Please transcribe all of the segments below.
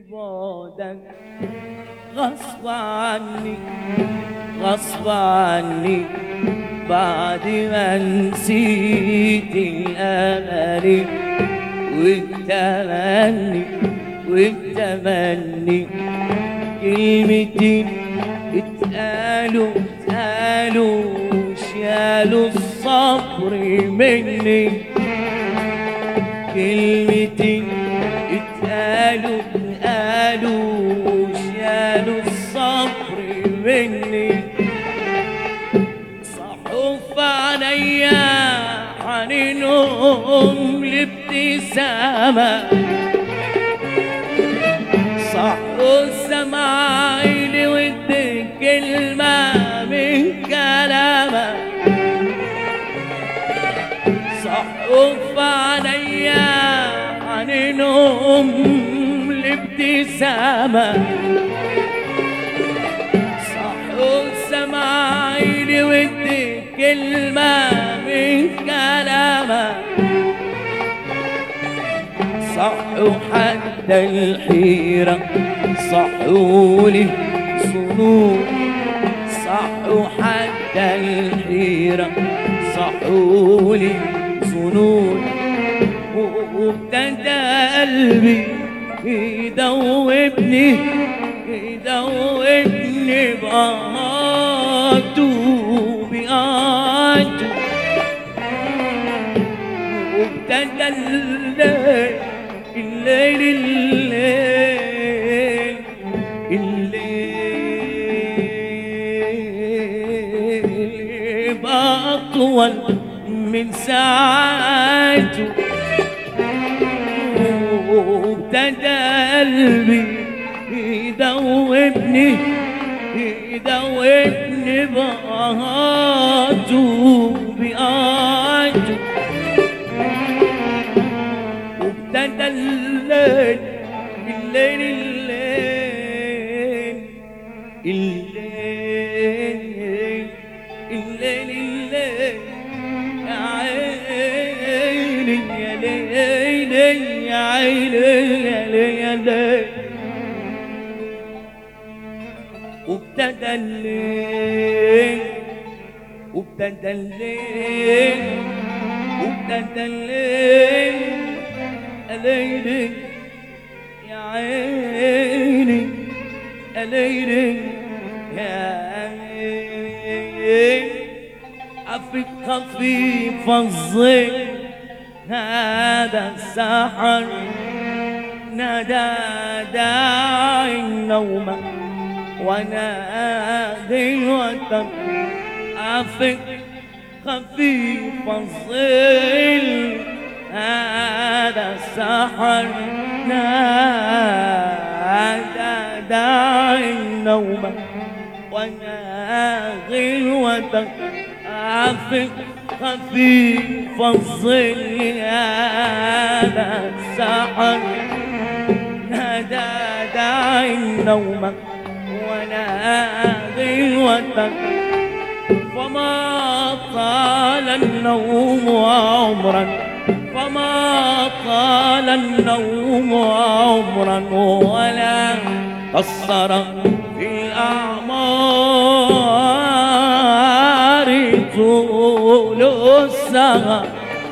بعدك غصب عني غصب عني بعد ما نسيت الأمل والتمني والتمني كلمتين اتقالوا اتقالوا شالوا الصبر مني كلمتين اتقالوا اتقالوا شالوا الصبر مني صحف عليا حنينهم لابتسامة صح السماعيل ودي كلمة من كلامك صحف عليا حنينهم لابتسامة صح السماعيل ودي كلمة من كلامك صح حتى الحيرة صحولي صنوع صح حتى الحيرة صحولي ظنون وابتدى قلبي يدوبني يدوبني بقاته بقاته وابتدى الليل الليل الليل الليل بقى أطول من ساعته وابتدى قلبي يدوبني يدوبني بقاته بقاته وابتدى الليل الليل الليل الليل الليل الليل يا عيني يا ليل يا عيني يا ليل يا ليل وابتدى الليل وابتدى الليل وابتدى الليل ليلي يا عيني ليلي يا عيني عفك خفيف الظل هذا السحر نادى داعي النوم ونادي الوطن عفك خفيف الظل هذا السحر نادى داعي النوم وناغي الوطن عافق خفيف الظل هذا السحر نادى داعي النوم وناغي الوطن فما طال النوم عمرا فما طال النوم عمرا ولا قصر في الأعمار طول السهر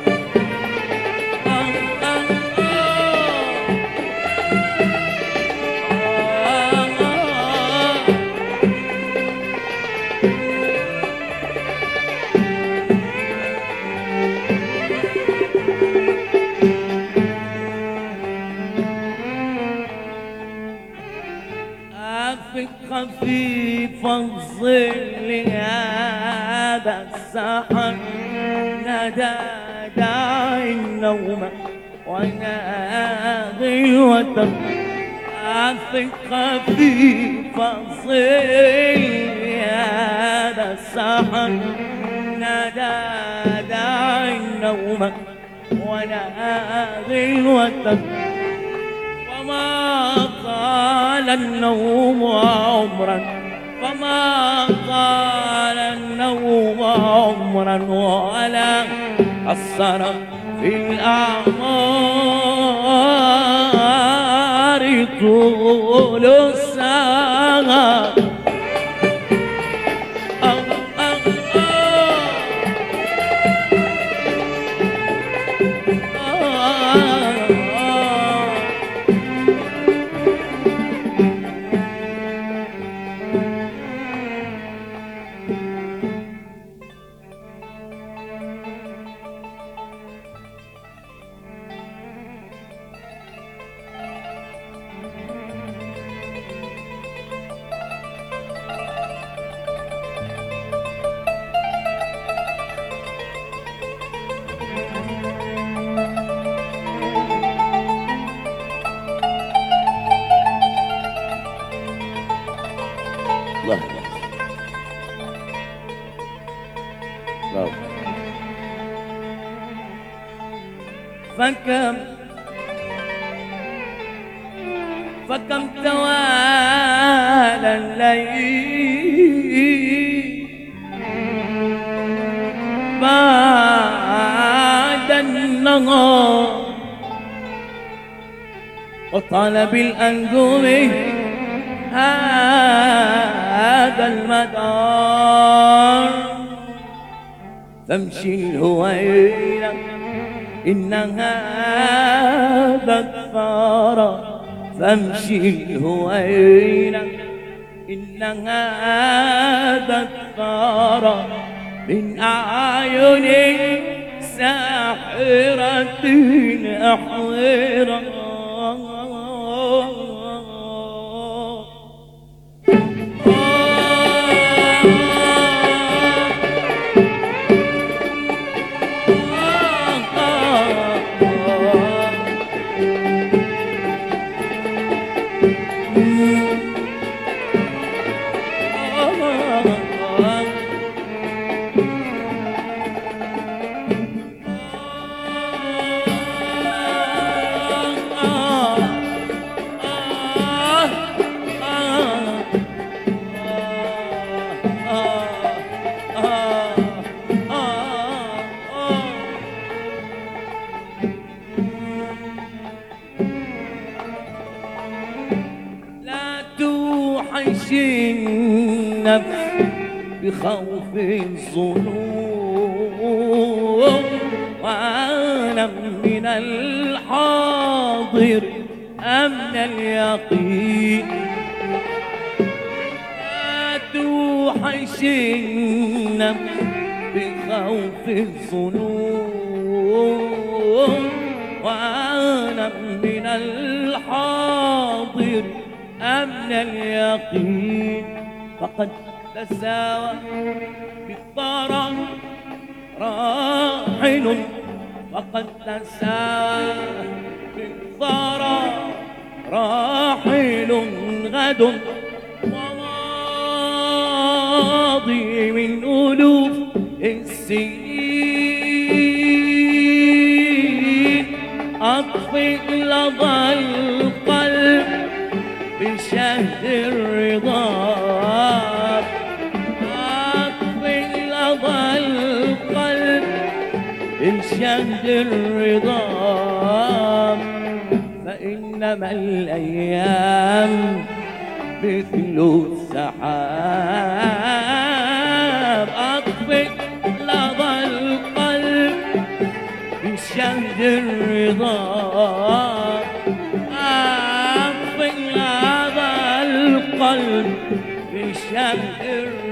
عافك خفيف الظل هذا السحر نادى داعي النوم ونادي الوتر عافك خفيف الظل هذا السحر نادى داعي النوم ونادي الوتر فما طال النوم عمرا فما طال النوم عمرا ولا قصر في الأعمار طول السهر آه، آه، آه. آه. الله الله فكم فكم توالى الليل بعد النهار وطلب الأنجوم هذا المدار فامشي الهويلة إنها بكفارة فامشي الهويلة إنها بكفارة من أعين ساحرة أحويرة لا توحش النفس بخوف الظنون واعلم من الحاضر أمن اليقين لا توحش النفس بخوف الظنون واعلم من الحاضر أمن اليقين فقد تساوى بالطرى راحل فقد تساوى بالطرى راحل غد وماضي من ألوف السنين أطفئ لظى القلب بشهد الرضا أطفئ لظى القلب بشهد الرضا فإنما الأيام مثل السحاب أطفئ لظى القلب بشهد الرضا أطفئ لظى القلب بشهد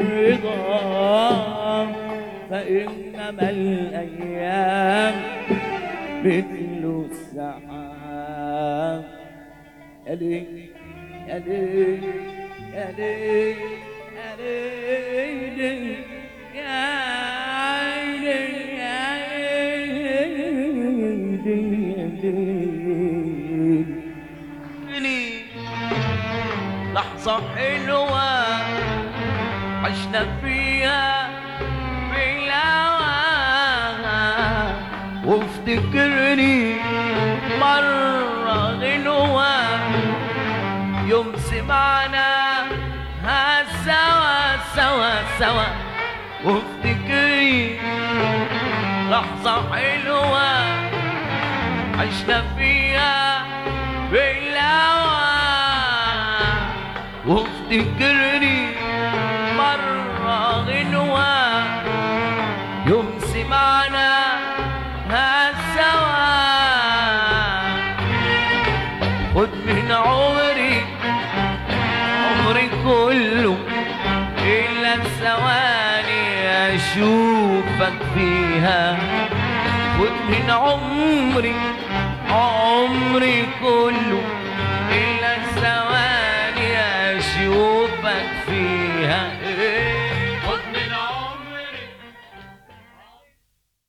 الرضا فإنما الأيام مثل السحاب يا ليل يا ليل يا ليل يا ليل يا عيني يا ليل عيني لحظة حلوة عشنا فيها بالهوى وافتكرني مرة غنوة يوم سمعنا ها سوا سوا سوا وافتكرني لحظة حلوة عشنا فيها بالهوى وافتكرني مرة غنوة يوم سمعنا هالسوا خد من عمري عمري كله إلا الثواني أشوفك فيها خد من عمري عمري كله